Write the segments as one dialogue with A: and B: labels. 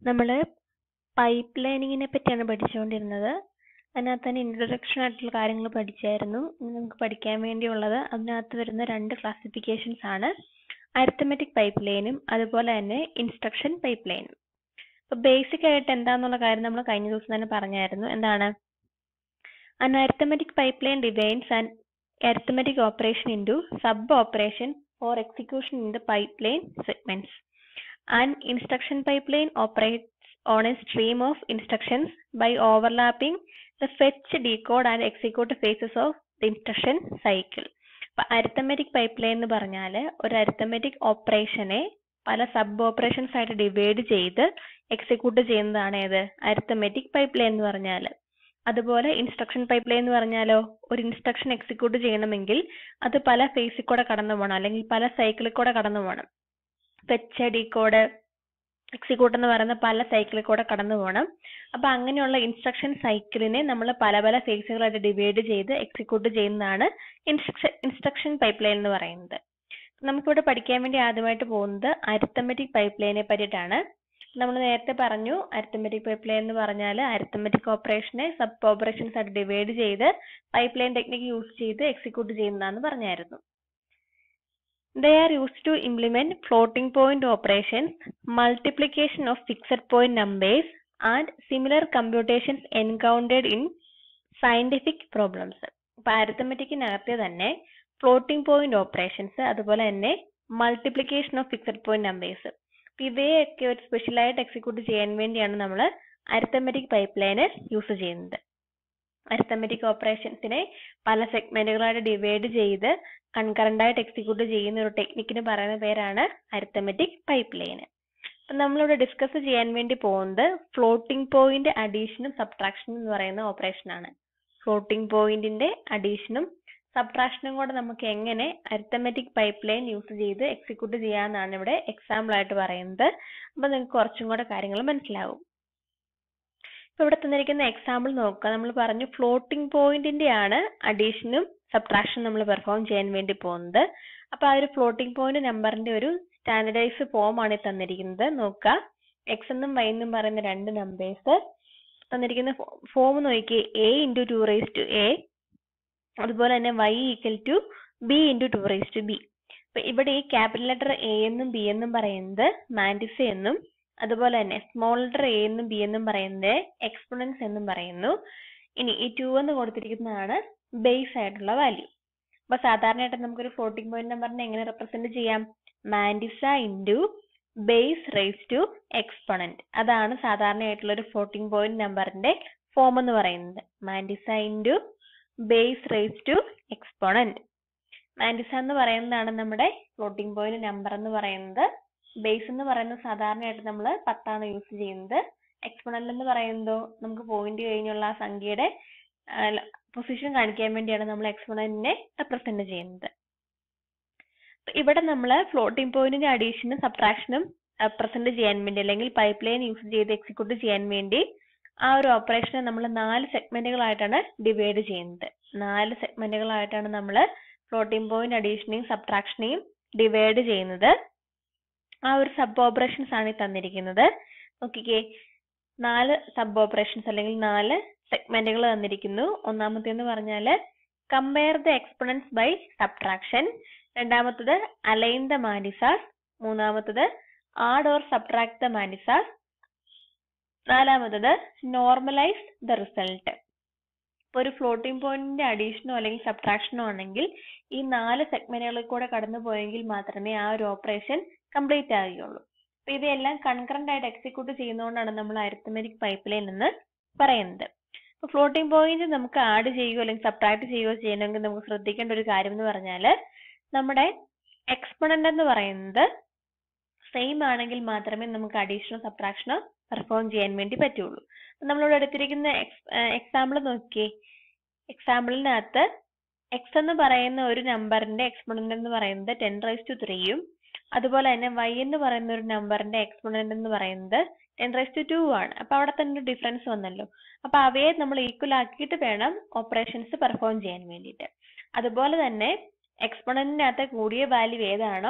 A: നമ്മള് പൈപ്പ് ലൈനിങ്ങിനെ പറ്റിയാണ് പഠിച്ചുകൊണ്ടിരുന്നത് അതിനകത്ത് തന്നെ ഇൻട്രൊഡക്ഷൻ ആയിട്ടുള്ള കാര്യങ്ങൾ പഠിച്ചായിരുന്നു ഇനി നമുക്ക് പഠിക്കാൻ വേണ്ടിയുള്ളത് അതിനകത്ത് വരുന്ന രണ്ട് ക്ലാസിഫിക്കേഷൻസ് ആണ് അരിത്തമെറ്റിക് പൈപ്പ് ലൈനും അതുപോലെ തന്നെ ഇൻസ്ട്രക്ഷൻ പൈപ്പ് ലൈനും അപ്പോൾ ബേസിക് ആയിട്ട് എന്താന്നുള്ള കാര്യം നമ്മൾ കഴിഞ്ഞ ദിവസം തന്നെ പറഞ്ഞായിരുന്നു എന്താണ് An arithmetic pipeline divides an arithmetic operation into sub-operation or execution in the pipeline segments. An instruction pipeline operates on a stream of instructions by overlapping the fetch, decode and execute phases of the instruction cycle. അപ്പൊ arithmetic pipeline എന്ന് പറഞ്ഞാൽ ഒരു arithmetic ഓപ്പറേഷനെ പല sub operations ആയിട്ട് divide ചെയ്ത് execute ചെയ്യുന്നതാണ് ഏത് അരിത്തമെറ്റിക് പൈപ്പ് ലൈൻ എന്ന് പറഞ്ഞാൽ അതുപോലെ ഇൻസ്ട്രക്ഷൻ പൈപ്പ് ലൈൻ എന്ന് പറഞ്ഞാലോ ഒരു ഇൻസ്ട്രക്ഷൻ എക്സിക്യൂട്ട് ചെയ്യണമെങ്കിൽ അത് പല ഫേസിൽ കൂടെ കടന്നു പോകണം അല്ലെങ്കിൽ പല സൈക്കിളിൽ കൂടെ കടന്നു പോകണം ഫെച്ച് ഡീകോഡ് എക്സിക്യൂട്ട് എന്ന് പറയുന്ന പല സൈക്കിളിൽ കൂടെ കടന്നു പോകണം അപ്പൊ അങ്ങനെയുള്ള ഇൻസ്ട്രക്ഷൻ സൈക്കിളിനെ നമ്മൾ പല പല ഫേസുകളായിട്ട് ഡിവൈഡ് ചെയ്ത് എക്സിക്യൂട്ട് ചെയ്യുന്നതാണ് ഇൻസ്ട്രക്ഷൻ ഇൻസ്ട്രക്ഷൻ പൈപ്പ് ലൈൻ എന്ന് പറയുന്നത് നമുക്കിവിടെ പഠിക്കാൻ വേണ്ടി ആദ്യമായിട്ട് പോകുന്നത് അരിത്തമെറ്റിക് പൈപ്പ് ലൈനെ പറ്റിയിട്ടാണ് നമ്മൾ നേരത്തെ പറഞ്ഞു അരിത്തമെറ്റിക് പൈപ്പ് ലൈൻ എന്ന് പറഞ്ഞാൽ അരിത്തമെറ്റിക് ഓപ്പറേഷനെ സബ് ഓപ്പറേഷൻസ് ആയിട്ട് ഡിവൈഡ് ചെയ്ത് പൈപ്പ് ലൈൻ ടെക്നിക്ക് യൂസ് ചെയ്ത് എക്സിക്യൂട്ട് ചെയ്യുന്നതാന്ന് പറഞ്ഞായിരുന്നു They are used to implement floating point operations, multiplication of fixed point numbers, and similar computations encountered in scientific problems. ഇപ്പൊ അരിത്തമെറ്റിക്കിനകത്ത് തന്നെ ഫ്ലോട്ടിംഗ് പോയിന്റ് ഓപ്പറേഷൻസ് അതുപോലെ തന്നെ multiplication of fixed point numbers ഇവയൊക്കെ ഒരു സ്പെഷ്യലായിട്ട് എക്സിക്യൂട്ട് ചെയ്യാൻ വേണ്ടിയാണ് നമ്മൾ അരിത്തമെറ്റിക് പൈപ്പ് ലൈന് യൂസ് ചെയ്യുന്നത് അരിത്തമെറ്റിക് ഓപ്പറേഷൻസിനെ പല സെഗ്മെന്റുകളായിട്ട് ഡിവൈഡ് ചെയ്ത് കൺകറന്റ് ആയിട്ട് എക്സിക്യൂട്ട് ചെയ്യുന്ന ഒരു ടെക്നിക്കിന് പറയുന്ന പേരാണ് അരിത്തമെറ്റിക് പൈപ്പ് ലൈൻ അപ്പം നമ്മളിവിടെ ഡിസ്കസ് ചെയ്യാൻ വേണ്ടി പോകുന്നത് ഫ്ലോട്ടിംഗ് പോയിന്റ് അഡീഷനും സബ്ട്രാക്ഷനും എന്ന് പറയുന്ന ഓപ്പറേഷൻ ആണ് ഫ്ലോട്ടിംഗ് പോയിന്റിന്റെ അഡീഷനും സബ്ട്രാക്ഷനും കൂടെ നമുക്ക് എങ്ങനെ അരിത്തമെറ്റിക് പൈപ്പ് ലൈൻ യൂസ് ചെയ്ത് എക്സിക്യൂട്ട് ചെയ്യാമെന്നാണ് ഇവിടെ എക്സാമ്പിൾ ആയിട്ട് പറയുന്നത് അപ്പൊ നിങ്ങൾക്ക് കുറച്ചും കൂടെ കാര്യങ്ങൾ മനസ്സിലാവും ഇപ്പൊ ഇവിടെ തന്നിരിക്കുന്ന എക്സാമ്പിൾ നോക്കുക നമ്മൾ പറഞ്ഞു ഫ്ലോട്ടിംഗ് പോയിന്റിന്റെ ആണ് അഡീഷനും സബ്ട്രാക്ഷനും നമ്മൾ പെർഫോം ചെയ്യാൻ വേണ്ടി പോകുന്നത് അപ്പൊ ആ ഒരു ഫ്ലോട്ടിംഗ് പോയിന്റ് നമ്പറിന്റെ ഒരു സ്റ്റാൻഡർഡൈസ് ഫോം ആണ് ഈ തന്നിരിക്കുന്നത് നോക്കുക എക്സ് എന്നും വൈ എന്നും പറയുന്ന രണ്ട് നമ്പേഴ്സ് തന്നിരിക്കുന്ന ഫോം നോക്കി A into two raise to A അതുപോലെ തന്നെ Y equal to B into two raise to B അപ്പൊ ഇവിടെ ഈ ക്യാപിറ്റൽ ലെറ്റർ എ എന്നും ബി എന്നും പറയുന്നത് മാൻഡിസ എന്നും അതുപോലെ തന്നെ സ്മോൾ ലെറ്റർ എ എന്നും ബി എന്നും പറയുന്നത് എക്സ്പൊണൻസ് എന്നും പറയുന്നു ഇനി ഈ ടു എന്ന് കൊടുത്തിരിക്കുന്നതാണ് ബേസ് ആയിട്ടുള്ള വാല്യൂ അപ്പൊ സാധാരണയായിട്ട് നമുക്കൊരു ഫ്ലോട്ടിംഗ് പോയിന്റ് നമ്പറിനെ എങ്ങനെ റെപ്രസെന്റ് ചെയ്യാം mantissa into base raise to exponent അതാണ് സാധാരണയായിട്ടുള്ള ഒരു ഫ്ലോട്ടിംഗ് പോയിന്റ് നമ്പറിന്റെ ഫോം എന്ന് പറയുന്നത് mantissa into base raise to exponent mantissa എന്ന് പറയുന്നതാണ് നമ്മുടെ ഫ്ലോട്ടിംഗ് പോയിന്റ് നമ്പർ എന്ന് പറയുന്നത് ബേസ് എന്ന് പറയുന്നത് സാധാരണയായിട്ട് നമ്മൾ പത്താണ് യൂസ് ചെയ്യുന്നത് എക്സ്പൊണന്റ് എന്ന് പറയുന്നതോ നമുക്ക് പോയിന്റ് കഴിഞ്ഞുള്ള ആ സംഖ്യയുടെ പൊസിഷൻ കാണിക്കാൻ വേണ്ടിയാണ് നമ്മൾ എക്സ്പൊണന്റിനെ റെപ്രസെന്റ് ചെയ്യുന്നത് ഇവിടെ നമ്മൾ ഫ്ലോട്ടിംഗ് പോയിന്റിന്റെ അഡീഷനും സബ്ട്രാക്ഷനും റെപ്രസെന്റ് ചെയ്യാൻ വേണ്ടി അല്ലെങ്കിൽ പൈപ്പ് ലൈൻ യൂസ് ചെയ്ത് എക്സിക്യൂട്ട് ചെയ്യാൻ വേണ്ടി ആ ഒരു ഓപ്പറേഷനെ നമ്മൾ നാല് സെഗ്മെന്റുകളായിട്ടാണ് ഡിവൈഡ് ചെയ്യുന്നത് നാല് സെഗ്മെന്റുകളായിട്ടാണ് നമ്മൾ ഫ്ലോട്ടിംഗ് പോയിന്റ് അഡീഷനെയും സബ്ട്രാക്ഷനെയും ഡിവൈഡ് ചെയ്യുന്നത് ആ ഒരു സബ് ഓപ്പറേഷൻസ് ആണ് ഈ തന്നിരിക്കുന്നത് നോക്കിക്കേ നാല് സബ് ഓപ്പറേഷൻസ് അല്ലെങ്കിൽ നാല് സെഗ്മെന്റുകൾ തന്നിരിക്കുന്നു ഒന്നാമത്തേന്ന് പറഞ്ഞാൽ compare the exponents by subtraction രണ്ടാമത്തത് അലൈൻ ദ മാനിസാസ് മൂന്നാമത്തത് add or subtract the mantissas നാലാമത്തത് നോർമലൈസ് ദ റിസൾട്ട് ഇപ്പോൾ ഒരു ഫ്ലോട്ടിംഗ് പോയിന്റിന്റെ അഡീഷനോ അല്ലെങ്കിൽ സബ്ട്രാക്ഷനോ ആണെങ്കിൽ ഈ നാല് സെഗ്മെന്റുകളിൽ കൂടെ കടന്നു പോയെങ്കിൽ മാത്രമേ ആ ഒരു ഓപ്പറേഷൻ കംപ്ലീറ്റ് ആകുകയുള്ളൂ അപ്പൊ ഇവയെല്ലാം കൺകറന്റ് ആയിട്ട് എക്സിക്യൂട്ട് ചെയ്യുന്നതുകൊണ്ടാണ് നമ്മൾ അരിത്തമെറ്റിക് പൈപ്പ് ലൈൻ എന്ന് പറയുന്നത് അപ്പൊ ഫ്ലോട്ടിംഗ് പോയിന്റ് നമുക്ക് ആഡ് ചെയ്യുകയോ അല്ലെങ്കിൽ സബ്ട്രാക്ട് ചെയ്യുകയോ ചെയ്യണമെങ്കിൽ നമുക്ക് ശ്രദ്ധിക്കേണ്ട ഒരു കാര്യം എന്ന് പറഞ്ഞാൽ നമ്മുടെ എക്സ്പൊണന്റ് എന്ന് പറയുന്നത് സെയിം ആണെങ്കിൽ മാത്രമേ നമുക്ക് അഡീഷനോ സബ്ട്രാക്ഷനോ പെർഫോം ചെയ്യാൻ വേണ്ടി പറ്റുള്ളൂ നമ്മളിവിടെ എടുത്തിരിക്കുന്ന എക്സാമ്പിൾ നോക്കിയേ എക്സാമ്പിളിനകത്ത് എക്സ് എന്ന് പറയുന്ന ഒരു നമ്പറിന്റെ എക്സ്പൊണന്റ് എന്ന് പറയുന്നത് ടെൻ റൈസ് ടു ത്രീയും അതുപോലെ തന്നെ വൈ എന്ന് പറയുന്ന ഒരു നമ്പറിന്റെ എക്സ്പൊണന്റ് എന്ന് പറയുന്നത് ടെൻ റൈസ് ടു ടു ആണ് അപ്പൊ അവിടെ തന്നെ ഒരു ഡിഫറൻസ് വന്നല്ലോ അപ്പൊ അവയെ നമ്മൾ ഈക്വൽ ആക്കിയിട്ട് വേണം ഓപ്പറേഷൻസ് പെർഫോം ചെയ്യാൻ വേണ്ടിയിട്ട് അതുപോലെ തന്നെ എക്സ്പൊണന്റിനകത്ത് കൂടിയ വാല്യൂ ഏതാണോ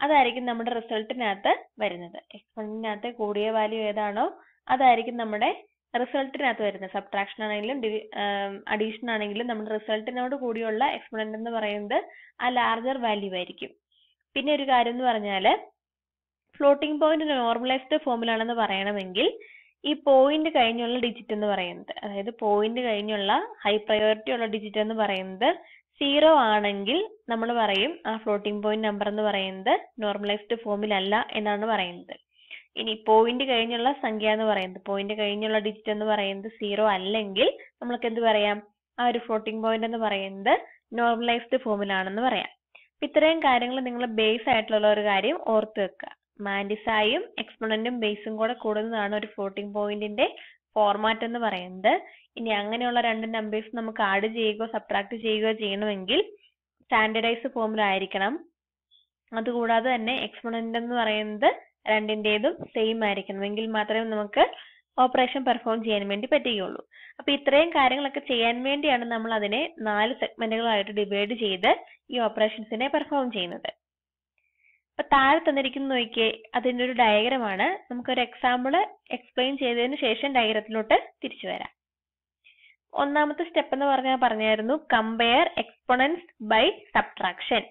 A: അതായിരിക്കും നമ്മുടെ റിസൾട്ടിനകത്ത് വരുന്നത് എക്സ്പൊണന്റിനകത്ത് കൂടിയ വാല്യൂ ഏതാണോ അതായിരിക്കും നമ്മുടെ റിസൾട്ടിനകത്ത് വരുന്നത് സബ്ട്രാക്ഷൻ ആണെങ്കിലും അഡീഷൻ ആണെങ്കിലും നമ്മുടെ റിസൾട്ടിനോട് കൂടിയുള്ള എക്സ്പൊണന്റ് എന്ന് പറയുന്നത് ആ ലാർജർ വാല്യൂ ആയിരിക്കും പിന്നെ ഒരു കാര്യം എന്ന് പറഞ്ഞാല് ഫ്ലോട്ടിംഗ് പോയിന്റ് നോർമലൈസ്ഡ് ഫോമിലാണെന്ന് പറയണമെങ്കിൽ ഈ പോയിന്റ് കഴിഞ്ഞുള്ള ഡിജിറ്റ് എന്ന് പറയുന്നത് അതായത് പോയിന്റ് കഴിഞ്ഞുള്ള ഹൈ പ്രയോറിറ്റി ഉള്ള ഡിജിറ്റ് എന്ന് പറയുന്നത് സീറോ ആണെങ്കിൽ നമ്മൾ പറയും ആ ഫ്ലോട്ടിംഗ് പോയിന്റ് നമ്പർ എന്ന് പറയുന്നത് നോർമലൈസ്ഡ് ഫോമിലല്ല എന്നാണ് പറയുന്നത് ഇനി പോയിന്റ് കഴിഞ്ഞുള്ള സംഖ്യ എന്ന് പറയുന്നത് പോയിന്റ് കഴിഞ്ഞുള്ള ഡിജിറ്റ് എന്ന് പറയുന്നത് സീറോ അല്ലെങ്കിൽ നമ്മൾക്ക് എന്ത് പറയാം ആ ഒരു ഫ്ലോട്ടിംഗ് പോയിന്റ് എന്ന് പറയുന്നത് നോർമലൈസ്ഡ് ഫോമിലാണെന്ന് പറയാം അപ്പൊ ഇത്രയും കാര്യങ്ങൾ നിങ്ങൾ ബേസ് ആയിട്ടുള്ള ഒരു കാര്യം ഓർത്ത് വെക്കുക മാൻഡിസായും എക്സ്പൊണന്റും ബേസും കൂടെ കൂടുന്നതാണ് ഒരു ഫ്ലോട്ടിംഗ് പോയിന്റിന്റെ ഫോർമാറ്റ് എന്ന് പറയുന്നത് ഇനി അങ്ങനെയുള്ള രണ്ട് നമ്പേഴ്സ് നമുക്ക് ആഡ് ചെയ്യുകയോ സബ്ട്രാക്ട് ചെയ്യുകയോ ചെയ്യണമെങ്കിൽ സ്റ്റാൻഡർഡൈസ് ഫോമിലായിരിക്കണം അതുകൂടാതെ തന്നെ എക്സ്പൊണന്റ് എന്ന് പറയുന്നത് രണ്ടിന്റേതും സെയിം ആയിരിക്കണം എങ്കിൽ മാത്രമേ നമുക്ക് ഓപ്പറേഷൻ പെർഫോം ചെയ്യാൻ വേണ്ടി പറ്റുകയുള്ളൂ അപ്പൊ ഇത്രയും കാര്യങ്ങളൊക്കെ ചെയ്യാൻ വേണ്ടിയാണ് നമ്മൾ അതിനെ നാല് സെഗ്മെന്റുകളായിട്ട് ഡിവൈഡ് ചെയ്ത് ഈ ഓപ്പറേഷൻസിനെ പെർഫോം ചെയ്യുന്നത് അപ്പൊ താഴെ തന്നിരിക്കുന്ന നോക്കിയേ അതിന്റെ ഒരു ഡയഗ്രാം ആണ് നമുക്കൊരു എക്സാമ്പിൾ എക്സ്പ്ലെയിൻ ചെയ്തതിന് ശേഷം ഡയഗ്രത്തിലോട്ട് തിരിച്ചു വരാം ഒന്നാമത്തെ സ്റ്റെപ്പ് എന്ന് പറഞ്ഞാൽ പറഞ്ഞായിരുന്നു കമ്പയർ എക്സ്പൊണൻസ് ബൈ സബ്ട്രാക്ഷൻ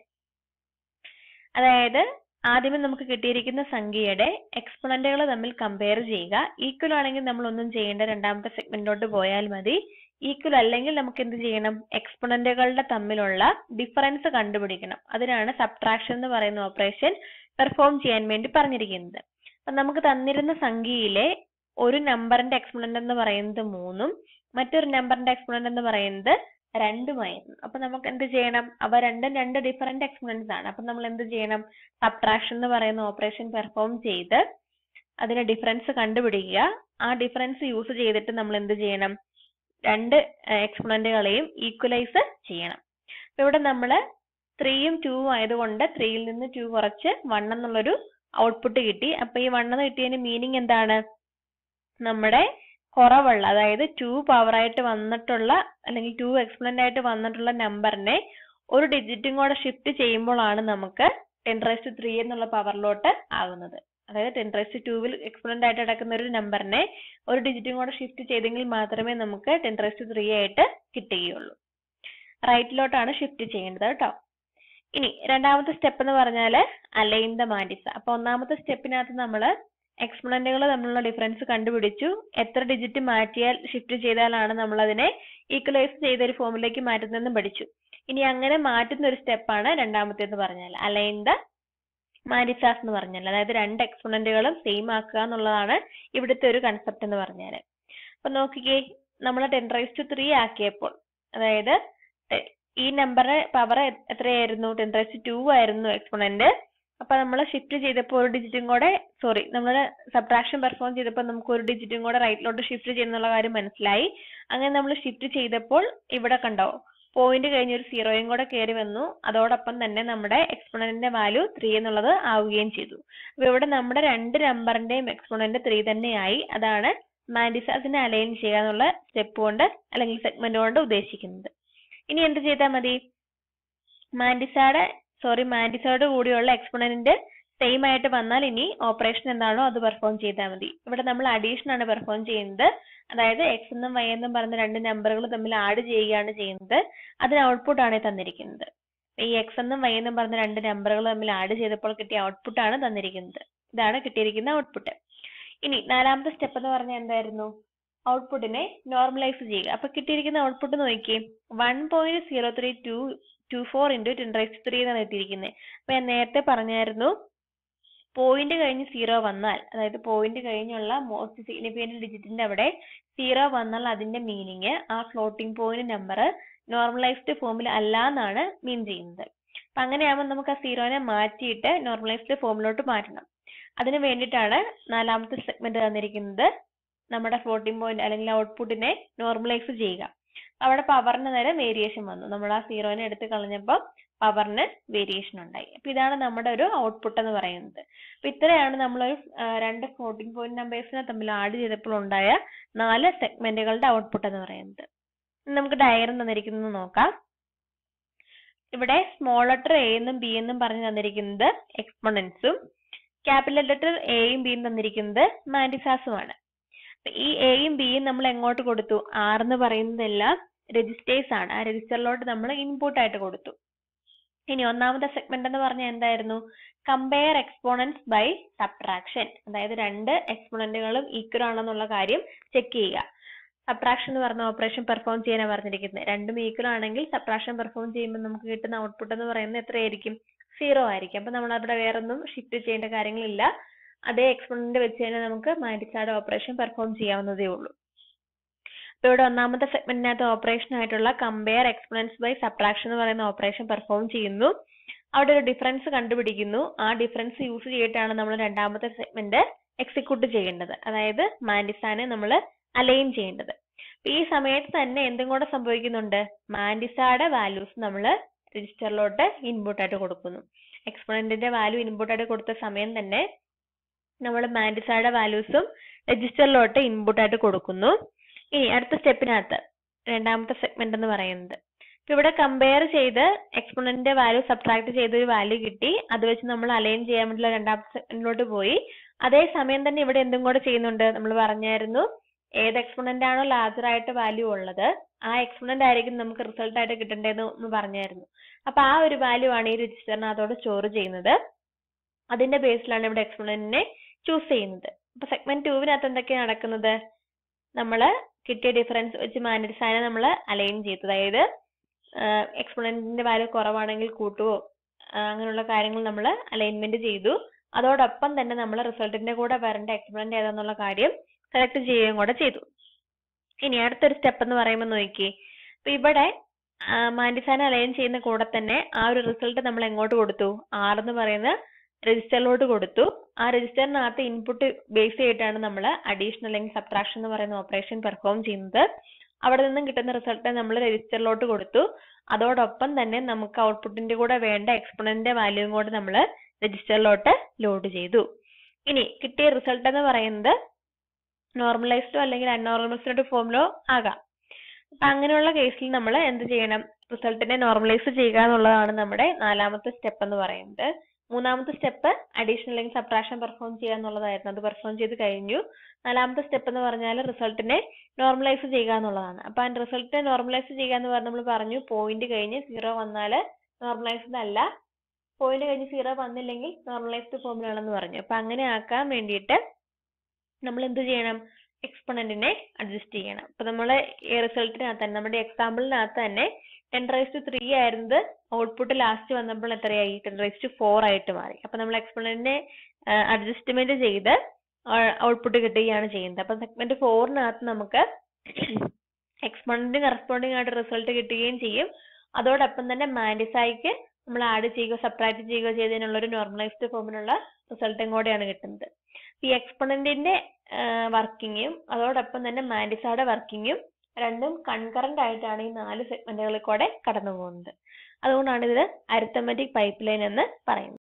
A: അതായത് ആദ്യമേ നമുക്ക് കിട്ടിയിരിക്കുന്ന സംഖ്യയുടെ എക്സ്പൊണന്റുകൾ തമ്മിൽ കമ്പയർ ചെയ്യുക ഈക്വൽ ആണെങ്കിൽ നമ്മൾ ഒന്നും ചെയ്യേണ്ട രണ്ടാമത്തെ സെഗ്മെന്റിലോട്ട് പോയാൽ മതി ഈക്വൽ അല്ലെങ്കിൽ നമുക്ക് എന്ത് ചെയ്യണം എക്സ്പൊണന്റുകളുടെ തമ്മിലുള്ള ഡിഫറൻസ് കണ്ടുപിടിക്കണം അതിനാണ് സബ്ട്രാക്ഷൻ എന്ന് പറയുന്ന ഓപ്പറേഷൻ പെർഫോം ചെയ്യാൻ വേണ്ടി പറഞ്ഞിരിക്കുന്നത് അപ്പൊ നമുക്ക് തന്നിരുന്ന സംഖ്യയിലെ ഒരു നമ്പറിന്റെ എക്സ്പൊണന്റ് എന്ന് പറയുന്നത് മൂന്നും മറ്റൊരു നമ്പറിന്റെ എക്സ്പൊണന്റ് എന്ന് പറയുന്നത് രണ്ടുമായിരുന്നു അപ്പൊ നമുക്ക് എന്ത് ചെയ്യണം അവ രണ്ടും രണ്ട് ഡിഫറെന്റ് എക്സ്പൊണന്റ്സ് ആണ് അപ്പൊ നമ്മൾ എന്ത് ചെയ്യണം സബ്ട്രാക്ഷൻ എന്ന് പറയുന്ന ഓപ്പറേഷൻ പെർഫോം ചെയ്ത് അതിന്റെ ഡിഫറൻസ് കണ്ടുപിടിക്കുക ആ ഡിഫറൻസ് യൂസ് ചെയ്തിട്ട് നമ്മൾ എന്ത് ചെയ്യണം രണ്ട് എക്സ്പൊണന്റുകളെയും ഈക്വലൈസ് ചെയ്യണം അപ്പൊ ഇവിടെ നമ്മൾ ത്രീയും ടൂവും ആയതുകൊണ്ട് ത്രീയിൽ നിന്ന് ടു കുറച്ച് വൺ എന്നുള്ളൊരു ഔട്ട്പുട്ട് കിട്ടി അപ്പൊ ഈ വൺ എന്ന് കിട്ടിയതിന്റെ മീനിങ് എന്താണ് നമ്മുടെ കുറവുള്ള അതായത് ടു പവർ ആയിട്ട് വന്നിട്ടുള്ള അല്ലെങ്കിൽ ടു എക്സ്പൊണന്റ് ആയിട്ട് വന്നിട്ടുള്ള നമ്പറിനെ ഒരു ഡിജിറ്റും കൂടെ ഷിഫ്റ്റ് ചെയ്യുമ്പോഴാണ് നമുക്ക് ടെൻ റൈസ് ത്രീ എന്നുള്ള പവറിലോട്ട് ആകുന്നത് അതായത് ടെൻ റൈസ് ടൂവിൽ എക്സ്പൊണന്റ് ആയിട്ട് കിടക്കുന്ന ഒരു നമ്പറിനെ ഒരു ഡിജിറ്റും കൂടെ ഷിഫ്റ്റ് ചെയ്തെങ്കിൽ മാത്രമേ നമുക്ക് ടെൻ റൈസ് ത്രീ ആയിട്ട് കിട്ടുകയുള്ളൂ റൈറ്റിലോട്ടാണ് ഷിഫ്റ്റ് ചെയ്യേണ്ടത് കേട്ടോ ഇനി രണ്ടാമത്തെ സ്റ്റെപ്പ് എന്ന് പറഞ്ഞാൽ അലൈൻ ദ മാൻഡിസ അപ്പൊ ഒന്നാമത്തെ സ്റ്റെപ്പിനകത്ത് നമ്മൾ എക്സ്പൊണന്റുകൾ തമ്മിലുള്ള ഡിഫറൻസ് കണ്ടുപിടിച്ചു എത്ര ഡിജിറ്റ് മാറ്റിയാൽ ഷിഫ്റ്റ് ചെയ്താലാണ് നമ്മൾ അതിനെ ഈക്വലൈസ് ചെയ്ത ഒരു ഫോമിലേക്ക് മാറ്റുന്നതെന്ന് പഠിച്ചു ഇനി അങ്ങനെ മാറ്റുന്ന ഒരു സ്റ്റെപ്പാണ് രണ്ടാമത്തെ എന്ന് പറഞ്ഞാൽ അലൈൻ ദ മാനിസാസ് എന്ന് പറഞ്ഞാൽ അതായത് രണ്ട് എക്സ്പൊണന്റുകളും സെയിം ആക്കുക എന്നുള്ളതാണ് ഇവിടുത്തെ ഒരു കൺസെപ്റ്റ് എന്ന് പറഞ്ഞാൽ അപ്പൊ നോക്കിക്കേ നമ്മൾ ടെൻ റൈസ് ടു ത്രീ ആക്കിയപ്പോൾ അതായത് ഈ നമ്പറിന് പവർ എത്രയായിരുന്നു ടെൻ റൈസ് ടു ആയിരുന്നു എക്സ്പൊണന്റ് അപ്പൊ നമ്മൾ ഷിഫ്റ്റ് ചെയ്തപ്പോൾ ഒരു ഡിജിറ്റും കൂടെ സോറി നമ്മൾ സബ്ട്രാക്ഷൻ പെർഫോം ചെയ്തപ്പോൾ നമുക്ക് ഒരു ഡിജിറ്റും കൂടെ റൈറ്റിലോട്ട് ഷിഫ്റ്റ് ചെയ്യുന്നുള്ള കാര്യം മനസ്സിലായി അങ്ങനെ നമ്മൾ ഷിഫ്റ്റ് ചെയ്തപ്പോൾ ഇവിടെ കണ്ടോ പോയിന്റ് കഴിഞ്ഞ് ഒരു സീറോയും കൂടെ കയറി വന്നു അതോടൊപ്പം തന്നെ നമ്മുടെ എക്സ്പൊണന്റിന്റെ വാല്യൂ ത്രീ എന്നുള്ളത് ആവുകയും ചെയ്തു അപ്പൊ ഇവിടെ നമ്മുടെ രണ്ട് നമ്പറിന്റെയും എക്സ്പൊണന്റ് ത്രീ തന്നെയായി അതാണ് മാൻഡിസാസിനെ അലൈൻ ചെയ്യുക എന്നുള്ള സ്റ്റെപ്പ് കൊണ്ട് അല്ലെങ്കിൽ സെഗ്മെന്റ് കൊണ്ട് ഉദ്ദേശിക്കുന്നത് ഇനി എന്ത് ചെയ്താൽ മതി മാൻഡിസയുടെ സോറി മാൻഡിസയോട് കൂടിയുള്ള എക്സ്പൊണന്റ് സെയിം ആയിട്ട് വന്നാൽ ഇനി ഓപ്പറേഷൻ എന്താണോ അത് പെർഫോം ചെയ്താൽ മതി ഇവിടെ നമ്മൾ അഡീഷൻ ആണ് പെർഫോം ചെയ്യുന്നത് അതായത് എക്സ് എന്നും വൈ എന്നും പറഞ്ഞ രണ്ട് നമ്പറുകൾ തമ്മിൽ ആഡ് ചെയ്യുകയാണ് ചെയ്യുന്നത് അതിന് ഔട്ട്പുട്ട് ആണ് തന്നിരിക്കുന്നത് ഈ എക്സ് എന്നും വൈ എന്നും പറഞ്ഞ രണ്ട് നമ്പറുകൾ തമ്മിൽ ആഡ് ചെയ്തപ്പോൾ കിട്ടിയ ഔട്ട്പുട്ട് ആണ് തന്നിരിക്കുന്നത് ഇതാണ് കിട്ടിയിരിക്കുന്ന ഔട്ട്പുട്ട് ഇനി നാലാമത്തെ സ്റ്റെപ്പ് എന്ന് പറഞ്ഞാൽ എന്തായിരുന്നു ഔട്ട്പുട്ടിനെ നോർമലൈസ് ചെയ്യുക അപ്പൊ കിട്ടിയിരിക്കുന്ന ഔട്ട്പുട്ട് നോക്കിയേ one point zero three two two four into ten raise three എന്നാണ് എത്തിയിരിക്കുന്നത് അപ്പൊ ഞാൻ നേരത്തെ പറഞ്ഞായിരുന്നു പോയിന്റ് കഴിഞ്ഞ് സീറോ വന്നാൽ അതായത് പോയിന്റ് കഴിഞ്ഞുള്ള മോസ്റ്റ് സിഗ്നിഫിക്കന്റ് ഡിജിറ്റിന്റെ അവിടെ സീറോ വന്നാൽ അതിന്റെ മീനിങ് ആ ഫ്ലോട്ടിംഗ് പോയിന്റ് നമ്പർ നോർമലൈസ്ഡ് ഫോമിൽ അല്ല എന്നാണ് മീൻ ചെയ്യുന്നത് അപ്പൊ അങ്ങനെയാകുമ്പോൾ നമുക്ക് ആ സീറോനെ മാറ്റിയിട്ട് നോർമലൈസ്ഡ് ഫോമിലോട്ട് മാറ്റണം അതിന് വേണ്ടിയിട്ടാണ് നാലാമത്തെ സെഗ്മെന്റ് തന്നിരിക്കുന്നത് നമ്മുടെ ഫ്ലോട്ടിംഗ് പോയിന്റ് അല്ലെങ്കിൽ ഔട്ട്പുട്ടിനെ നോർമലൈസ് ചെയ്യുക അവിടെ പവറിന് നേരെ വേരിയേഷൻ വന്നു നമ്മൾ ആ സീറോനെ എടുത്ത് കളഞ്ഞപ്പോൾ പവറിന് വേരിയേഷൻ ഉണ്ടായി അപ്പൊ ഇതാണ് നമ്മുടെ ഒരു ഔട്ട്പുട്ട് എന്ന് പറയുന്നത് അപ്പൊ ഇത്രയാണ് നമ്മൾ രണ്ട് ഫ്ലോട്ടിംഗ് പോയിന്റ് നമ്പേഴ്സിനെ തമ്മിൽ ആഡ് ചെയ്തപ്പോൾ ഉണ്ടായ നാല് സെഗ്മെന്റുകളുടെ ഔട്ട്പുട്ട് എന്ന് പറയുന്നത് നമുക്ക് ഡയഗ്രം തന്നിരിക്കുന്നത് നോക്കാം ഇവിടെ സ്മോൾ ലെറ്റർ എ എന്നും ബി എന്നും പറഞ്ഞു തന്നിരിക്കുന്നത് എക്സ്പോണൻസും ക്യാപിറ്റൽ ലെറ്റർ എയും ബിയും തന്നിരിക്കുന്നത് മാൻഡിസാസുമാണ് ഈ എയും ബിയും നമ്മൾ എങ്ങോട്ട് കൊടുത്തു ആർ എന്ന് പറയുന്നതെല്ലാം രജിസ്റ്റേഴ്സ് ആണ് ആ രജിസ്റ്ററിലോട്ട് നമ്മൾ ഇൻപുട്ട് ആയിട്ട് കൊടുത്തു ഇനി ഒന്നാമത്തെ സെഗ്മെന്റ് എന്ന് പറഞ്ഞാൽ എന്തായിരുന്നു കമ്പയർ എക്സ്പോണൻസ് ബൈ സബ്ട്രാക്ഷൻ അതായത് രണ്ട് എക്സ്പോണന്റുകളും ഈക്വൽ ആണെന്നുള്ള കാര്യം ചെക്ക് ചെയ്യുക സബ്ട്രാക്ഷൻ എന്ന് പറഞ്ഞ ഓപ്പറേഷൻ പെർഫോം ചെയ്യാനാണ് പറഞ്ഞിരിക്കുന്നത് രണ്ടും ഈക്വൽ ആണെങ്കിൽ സബ്ട്രാക്ഷൻ പെർഫോം ചെയ്യുമ്പോൾ നമുക്ക് കിട്ടുന്ന ഔട്ട്പുട്ട് എന്ന് പറയുന്നത് എത്രയായിരിക്കും സീറോ ആയിരിക്കും അപ്പൊ നമ്മൾ അവിടെ വേറൊന്നും ഷിഫ്റ്റ് ചെയ്യേണ്ട കാര്യങ്ങളില്ല അതേ എക്സ്പോണന്റ് വെച്ച് തന്നെ നമുക്ക് മാറ്റിച്ചാട് ഓപ്പറേഷൻ പെർഫോം ചെയ്യാവുന്നതേ ഉള്ളൂ അപ്പൊ ഇവിടെ ഒന്നാമത്തെ സെഗ്മെന്റിനകത്ത് ഓപ്പറേഷൻ ആയിട്ടുള്ള കമ്പയർ എക്സ്പോണൻസ് ബൈ സബ്ട്രാക്ഷൻ എന്ന് പറയുന്ന ഓപ്പറേഷൻ പെർഫോം ചെയ്യുന്നു അവിടെ ഒരു ഡിഫറൻസ് കണ്ടുപിടിക്കുന്നു ആ ഡിഫറൻസ് യൂസ് ചെയ്തിട്ടാണ് നമ്മൾ രണ്ടാമത്തെ സെഗ്മെന്റ് എക്സിക്യൂട്ട് ചെയ്യേണ്ടത് അതായത് മാൻഡിസാനെ നമ്മൾ അലൈൻ ചെയ്യേണ്ടത് ഈ സമയത്ത് തന്നെ എന്തും കൂടെ സംഭവിക്കുന്നുണ്ട് മാൻഡിസായുടെ വാല്യൂസ് നമ്മൾ രജിസ്റ്ററിലോട്ട് ഇൻപുട്ട് ആയിട്ട് കൊടുക്കുന്നു എക്സ്പോണന്റിന്റെ വാല്യൂ ഇൻപുട്ട് ആയിട്ട് കൊടുത്ത സമയം തന്നെ നമ്മൾ മാൻഡിസായുടെ വാല്യൂസും രജിസ്റ്ററിലോട്ട് ഇൻപുട്ട് ആയിട്ട് കൊടുക്കുന്നു ഇനി അടുത്ത സ്റ്റെപ്പിനകത്ത് രണ്ടാമത്തെ സെഗ്മെന്റ് എന്ന് പറയുന്നത് ഇപ്പൊ ഇവിടെ കമ്പയർ ചെയ്ത് എക്സ്പോണന്റിന്റെ വാല്യൂ സബ്ട്രാക്ട് ചെയ്ത ഒരു വാല്യൂ കിട്ടി അത് വെച്ച് നമ്മൾ അലൈൻ ചെയ്യാൻ വേണ്ടിയുള്ള രണ്ടാമത്തെ സെഗ്മെന്റിലോട്ട് പോയി അതേ സമയം തന്നെ ഇവിടെ എന്തും കൂടെ ചെയ്യുന്നുണ്ട് നമ്മൾ പറഞ്ഞായിരുന്നു ഏത് എക്സ്പോണന്റ് ആണോ ലാർജർ ആയിട്ട് വാല്യൂ ഉള്ളത് ആ എക്സ്പോണന്റ് ആയിരിക്കും നമുക്ക് റിസൾട്ട് ആയിട്ട് കിട്ടേണ്ടതെന്ന് നമ്മൾ പറഞ്ഞായിരുന്നു അപ്പൊ ആ ഒരു വാല്യൂ ആണ് ഈ രജിസ്റ്ററിനകത്തോട് സ്റ്റോർ ചെയ്യുന്നത് അതിന്റെ ബേസിലാണ് ഇവിടെ എക്സ്പോണന്റിനെ ചൂസ് ചെയ്യുന്നത് അപ്പൊ സെഗ്മെന്റ് ടൂവിനകത്ത് എന്തൊക്കെയാണ് നടക്കുന്നത് നമ്മൾ കിട്ടിയ ഡിഫറൻസ് വെച്ച് മാനഡിസാനെ നമ്മൾ അലൈൻ ചെയ്തു അതായത് എക്സ്പോണന്റിന്റെ വാല്യൂ കുറവാണെങ്കിൽ കൂട്ടുവോ അങ്ങനെയുള്ള കാര്യങ്ങൾ നമ്മൾ അലൈൻമെന്റ് ചെയ്തു അതോടൊപ്പം തന്നെ നമ്മൾ റിസൾട്ടിന്റെ കൂടെ വരേണ്ട എക്സ്പോണന്റ് ഏതാന്നുള്ള കാര്യം സെലക്ട് ചെയ്യുകയും കൂടെ ചെയ്തു ഇനി അടുത്തൊരു സ്റ്റെപ്പ് എന്ന് പറയുമ്പോൾ നോക്കിയേ അപ്പൊ ഇവിടെ മാൻഡിസാനെ അലൈൻ ചെയ്യുന്ന കൂടെ തന്നെ ആ ഒരു റിസൾട്ട് നമ്മൾ എങ്ങോട്ട് കൊടുത്തു ആർ എന്ന് പറയുന്ന രജിസ്റ്ററിലോട്ട് കൊടുത്തു ആ രജിസ്റ്ററിനകത്ത് ഇൻപുട്ട് ബേസ് ചെയ്തിട്ടാണ് നമ്മൾ അഡീഷൻ അല്ലെങ്കിൽ സബ്ട്രാക്ഷൻ എന്ന് പറയുന്ന ഓപ്പറേഷൻ പെർഫോം ചെയ്യുന്നത് അവിടെ നിന്നും കിട്ടുന്ന റിസൾട്ട് നമ്മൾ രജിസ്റ്ററിലോട്ട് കൊടുത്തു അതോടൊപ്പം തന്നെ നമുക്ക് ഔട്ട്പുട്ടിന്റെ കൂടെ വേണ്ട എക്സ്പോണന്റിന്റെ വാല്യൂവും കൂടെ നമ്മൾ രജിസ്റ്ററിലോട്ട് ലോഡ് ചെയ്തു ഇനി കിട്ടിയ റിസൾട്ട് എന്ന് പറയുന്നത് നോർമലൈസ്ഡോ അല്ലെങ്കിൽ അൺനോർമലൈസ്ഡ് ഫോമിലോ ആകാം അപ്പൊ അങ്ങനെയുള്ള കേസിൽ നമ്മൾ എന്ത് ചെയ്യണം റിസൾട്ടിനെ നോർമലൈസ് ചെയ്യുക എന്നുള്ളതാണ് നമ്മുടെ നാലാമത്തെ സ്റ്റെപ്പ് എന്ന് പറയുന്നത് മൂന്നാമത്തെ സ്റ്റെപ്പ് അഡീഷൻ അല്ലെങ്കിൽ സബ്ട്രാക്ഷൻ പെർഫോം ചെയ്യുക എന്നുള്ളതായിരുന്നു അത് പെർഫോം ചെയ്ത് കഴിഞ്ഞു നാലാമത്തെ സ്റ്റെപ്പ് എന്ന് പറഞ്ഞാൽ റിസൾട്ടിനെ നോർമലൈസ് ചെയ്യുക എന്നുള്ളതാണ് അപ്പൊ ആ റിസൾട്ടിനെ നോർമലൈസ് ചെയ്യുക എന്ന് പറഞ്ഞ് നമ്മൾ പറഞ്ഞു പോയിന്റ് കഴിഞ്ഞ് സീറോ വന്നാൽ നോർമലൈസ്ഡ് അല്ല പോയിന്റ് കഴിഞ്ഞ് സീറോ വന്നില്ലെങ്കിൽ നോർമലൈസ്ഡ് ഫോമിലാണെന്ന് പറഞ്ഞു അപ്പൊ അങ്ങനെ ആക്കാൻ വേണ്ടിയിട്ട് നമ്മൾ എന്ത് ചെയ്യണം എക്സ്പൊണന്റിനെ അഡ്ജസ്റ്റ് ചെയ്യണം അപ്പൊ നമ്മളെ ഈ റിസൾട്ടിനകത്ത് തന്നെ നമ്മുടെ എക്സാമ്പിളിനകത്ത് തന്നെ ടെൻ റൈസ് ടു ത്രീ ആയിരുന്നത് ഔട്ട്പുട്ട് ലാസ്റ്റ് വന്നപ്പോൾ എത്രയായി ടെൻ റൈസ് ടു ഫോർ ആയിട്ട് മാറി അപ്പൊ നമ്മൾ എക്സ്പൊണന്റിനെ അഡ്ജസ്റ്റ്മെന്റ് ചെയ്ത് ഔട്ട്പുട്ട് കിട്ടുകയാണ് ചെയ്യുന്നത് അപ്പൊ സെഗ്മെന്റ് ഫോറിനകത്ത് നമുക്ക് എക്സ്പൊണന്റിന് കറസ്പോണ്ടിങ് ആയിട്ട് റിസൾട്ട് കിട്ടുകയും ചെയ്യും അതോടൊപ്പം തന്നെ മാൻഡിസൈക്ക് നമ്മൾ ആഡ് ചെയ്യുകയോ സബ്ട്രാക്ട് ചെയ്യുകയോ ചെയ്തതിനുള്ള ഒരു നോർമലൈസ്ഡ് ഫോമിലുള്ള റിസൾട്ടും കൂടെയാണ് കിട്ടുന്നത് ഈ എക്സ്പൊണന്റിന്റെ വർക്കിങ്ങും അതോടൊപ്പം തന്നെ മാൻഡിസയുടെ വർക്കിങ്ങും രണ്ടും കൺകറന്റ് ആയിട്ടാണ് ഈ നാല് സെഗ്മെന്റുകളിൽ കൂടെ കടന്നു പോകുന്നത് അതുകൊണ്ടാണ് ഇതിൽ അരിത്തമെറ്റിക് പൈപ്പ് ലൈൻ എന്ന് പറയുന്നത്